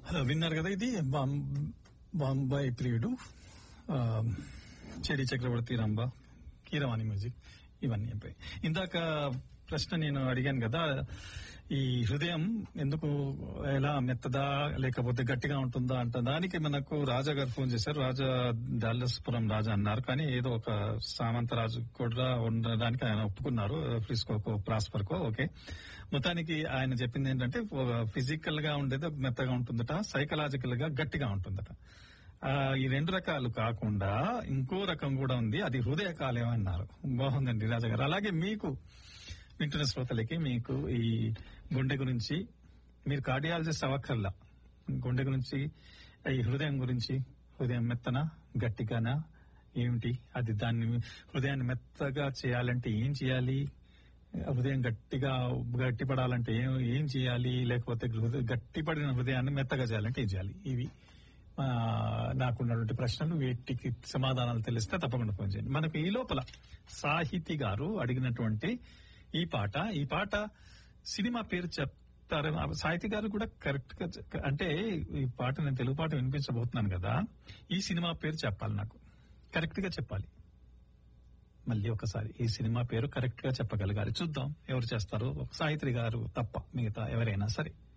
విన్నారు కదా ఇది బాం- బాంబాయి ప్రియుడు ఆ, చెడి చక్రవర్తి రంభ కీరవాణి మ్యూజిక్ ఇవన్నీ అయిపోయి ఇందాక ప్రశ్న నేను అడిగాను కదా ఈ హృదయం ఎందుకు ఎలా మెత్తదా లేకపోతే గట్టిగా ఉంటుందా అంట దానికి మనకు రాజా గారు ఫోన్ చేశారు రాజా డాలస్పురం రాజా అన్నారు కానీ ఏదో ఒక సామంత రాజు కూడా ఉండడానికి ఆయన ఒప్పుకున్నారు ఫ్రిస్కోకో ప్రాస్పర్కో ఓకే మొత్తానికి ఆయన చెప్పింది ఏంటంటే ఫిజికల్ గా ఉండేది మెత్తగా ఉంటుందట సైకలాజికల్ గా గట్టిగా ఉంటుందట ఆ, ఈ రెండు రకాలు కాకుండా ఇంకో రకం కూడా ఉంది అది హృదయ కాలేయం అన్నారు బాగుందండి రాజా గారు అలాగే మీకు వింటున్న శ్రోతలకి మీకు ఈ గుండె గురించి మీరు కార్డియాలజిస్ట్ అవ్వక్కర్లా గుండె గురించి ఈ హృదయం గురించి హృదయం మెత్తన గట్టిగానా ఏమిటి అది దాన్ని హృదయాన్ని మెత్తగా చేయాలంటే ఏం చేయాలి హృదయం గట్టిగా గట్టిపడాలంటే ఏం ఏం చేయాలి లేకపోతే హృదయ- గట్టిపడిన హృదయాన్ని మెత్తగా చేయాలంటే ఏం చేయాలి ఇవి ఆ, నాకున్నటువంటి ప్రశ్నలు వీటికి సమాధానాలు తెలిస్తే తప్పకుండా ఫోన్ చేయండి మనకు ఈ లోపల సాహితి గారు అడిగినటువంటి ఈ పాట ఈ పాట సినిమా పేరు చెప్తారు సాహితి గారు కూడా కరెక్ట్ గా చె- అంటే ఈ పాట నేను తెలుగు పాట వినిపించబోతున్నాను కదా ఈ సినిమా పేరు చెప్పాలి నాకు కరెక్ట్ గా చెప్పాలి మళ్ళీ ఒకసారి ఈ సినిమా పేరు కరెక్ట్ గా చెప్పగలగాలి చూద్దాం ఎవరు చేస్తారు సాహిత్రి గారు తప్ప మిగతా ఎవరైనా సరే